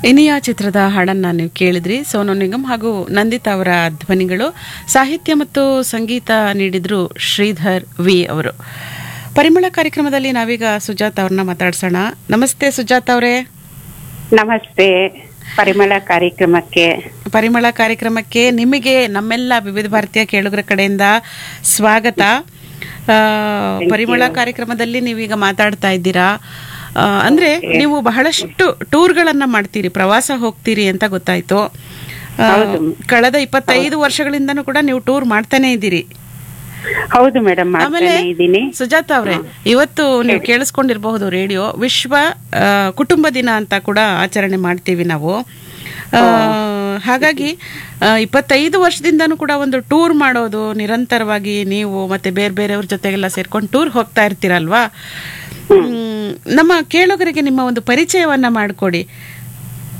ಇನಿಯಾ ಚಿತ್ರದ ಹಾಡನ್ನ ನೀವು ಕೇಳಿದ್ರಿ ಸೋನು ನಿಗಮ್ ಹಾಗೂ ನಂದಿತಾ ಅವರ ಧ್ವನಿಗಳು ಸಾಹಿತ್ಯ ಮತ್ತು ಸಂಗೀತ ನೀಡಿದ್ರು ಶ್ರೀಧರ್ ವಿ ಅವರು ಪರಿಮಳ ಕಾರ್ಯಕ್ರಮದಲ್ಲಿ ನಾವೀಗ ಸುಜಾತ ಅವ್ರನ್ನ ಮಾತಾಡ್ಸೋಣ ನಮಸ್ತೆ ಸುಜಾತ ಅವರೇ ನಮಸ್ತೆ ಪರಿಮಳ ಕಾರ್ಯಕ್ರಮಕ್ಕೆ ಪರಿಮಳ ಕಾರ್ಯಕ್ರಮಕ್ಕೆ ನಿಮಗೆ ನಮ್ಮೆಲ್ಲ ವಿವಿಧ ಭಾರತೀಯ ಕೇಳುಗರ ಕಡೆಯಿಂದ ಸ್ವಾಗತ ಆ, ಪರಿಮಳ ಕಾರ್ಯಕ್ರಮದಲ್ಲಿ ನೀವೀಗ ಮಾತಾಡ್ತಾ ಇದ್ದೀರಾ ಆ, ಅಂದ್ರೆ ನೀವು ಬಹಳಷ್ಟು ಟೂರ್ಗಳನ್ನ ಮಾಡ್ತೀರಿ ಪ್ರವಾಸ ಹೋಗ್ತೀರಿ ಅಂತ ಗೊತ್ತಾಯ್ತು ಆ, ಕಳೆದ ಇಪ್ಪತ್ತೈದು ವರ್ಷಗಳಿಂದನೂ ಕೂಡ ನೀವು ಟೂರ್ ಮಾಡ್ತಾನೆ ಇದ್ದೀರಿ ಹೌದು ಮೇಡಮ್ ಆಮೇಲೆ ಮಾಡ್ತಾನೆ ಇದ್ದೀನಿ ಸುಜಾತ ಅವರೇ ಇವತ್ತು ನೀವು ಕೇಳಿಸ್ಕೊಂಡಿರಬಹುದು ರೇಡಿಯೋ ವಿಶ್ವ ಆ, ಕುಟುಂಬ ದಿನ ಅಂತ ಕೂಡ ಆಚರಣೆ ಮಾಡ್ತೀವಿ ನಾವು ಆ, ಹಾಗಾಗಿ ಆ, ಇಪ್ಪತ್ತೈದು ವರ್ಷದಿಂದನೂ ಕೂಡ ಒಂದು ಟೂರ್ ಮಾಡೋದು ನಿರಂತರವಾಗಿ ನೀವು ಮತ್ತೆ ಬೇರೆ ಬೇರೆಯವ್ರ ಜೊತೆಗೆಲ್ಲ ಸೇರ್ಕೊಂಡು ಟೂರ್ ಹೋಗ್ತಾ ಇರ್ತೀರಲ್ವಾ ಹ್ಮ್, ನಮ್ಮ ಕೇಳುಗರಿಗೆ ನಿಮ್ಮ ಒಂದು ಪರಿಚಯವನ್ನ ಮಾಡಿಕೊಡಿ